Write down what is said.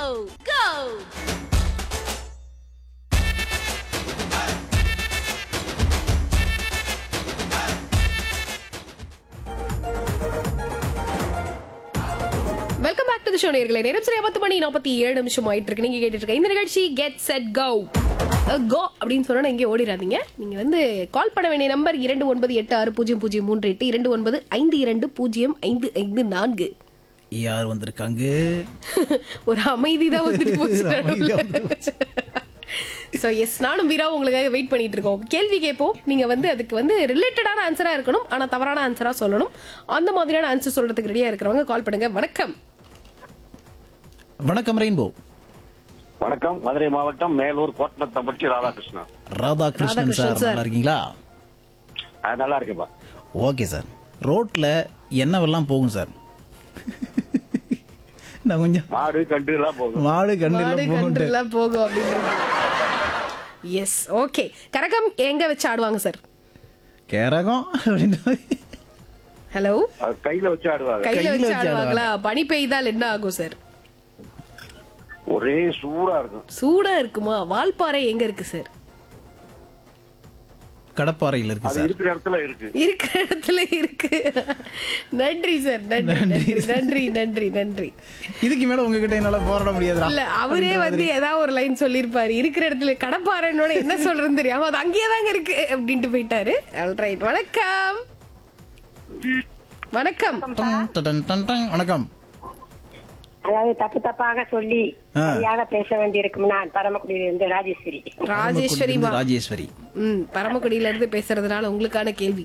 go! Welcome back to the show நேர்களே நேரம் சரியா பத்து மணி நாற்பத்தி ஏழு நிமிஷம் ஆயிட்டு இருக்கு நீங்க கேட்டுட்டு இருக்க இந்த நிகழ்ச்சி கெட் செட் கோ கோ அப்படின்னு சொன்னா எங்கே ஓடிடாதீங்க நீங்க வந்து கால் பண்ண வேண்டிய நம்பர் இரண்டு ஒன்பது எட்டு ஆறு பூஜ்ஜியம் பூஜ்ஜியம் மூன்று எட்டு இரண்டு ஒன்பது ஐந்து இரண்டு பூஜ்ஜியம் ஐந்து ஐந்து நான்கு யார் வந்திருக்காங்க ஒரு அமைதி தான் வந்துட்டு அமைதியா போச்சு ஸோ எஸ் நானும் வீரா உங்களுக்காக வெயிட் பண்ணிட்டு இருக்கோம் கேள்வி கேட்போம் நீங்க வந்து அதுக்கு வந்து ரிலேட்டடான ஆன்சரா இருக்கணும் ஆனா தவறான ஆன்சரா சொல்லணும் அந்த மாதிரியான ஆன்சர் சொல்றதுக்கு ரெடியா இருக்கிறவங்க கால் பண்ணுங்க வணக்கம் வணக்கம் ரெயின்போ வணக்கம் மதுரை மாவட்டம் மேலூர் கோட்டனத்தம்பட்டி ராதாகிருஷ்ணன் ராதாகிருஷ்ணன் ராதாகிருஷ்ணன் சார் சார். நல்லா இருக்கீங்களா அது நல்லா இருக்கேப்பா ஓகே சார் ரோட்ல என்னவெல்லாம் போகும் சார் நான் கொஞ்சம் மாடு கண்டு எல்லாம் போகும் மாடு மாடு கண்டு போகும் கன்றுலாம் போகும் அப்படின்னு எஸ் ஓகே கரகம் எங்க வச்சு ஆடுவாங்க சார் கேரகம் அப்படின்னு அது ஹலோ கையில வச்சு ஆடுவாங்க கையில கையில வச்சு வச்சு ஆடுவாங்களா பனி பெய்தால் என்ன ஆகும் சார் ஒரே சூடா இருக்கும் சூடா இருக்குமா வால்பாறை எங்க இருக்கு சார் கடப்பாறையில் இருக்கு அது சார் இருக்கிற இடத்துல இருக்கு இருக்கிற இடத்துல இருக்கு நன்றி சார் நன்றி நன்றி நன்றி நன்றி நன்றி இதுக்கு மேல உங்ககிட்ட என்னால போராட முடியாதுடா இல்ல அவரே வந்து ஏதாவது ஒரு லைன் சொல்லிருப்பாரு இருக்கிற இடத்துல கடப்பாறைன்னோட என்ன சொல்றதுன்னு தெரியாம அது அங்கேயே தாங்க இருக்கு அப்படின்ட்டு போயிட்டாரு ரைட் வணக்கம் வணக்கம் டன், டன், டன், டன். வணக்கம் அதாவது தப்பு தப்பாக சொல்லி ஆ. சரியாக பேச வேண்டியிருக்கும் நான் பரமக்குடியிலிருந்து ராஜேஸ்வரி ராஜேஸ்வரி மா ராஜேஸ்வரி ம் பரமக்குடியில இருந்து பேசுறதுனால உங்களுக்கான கேள்வி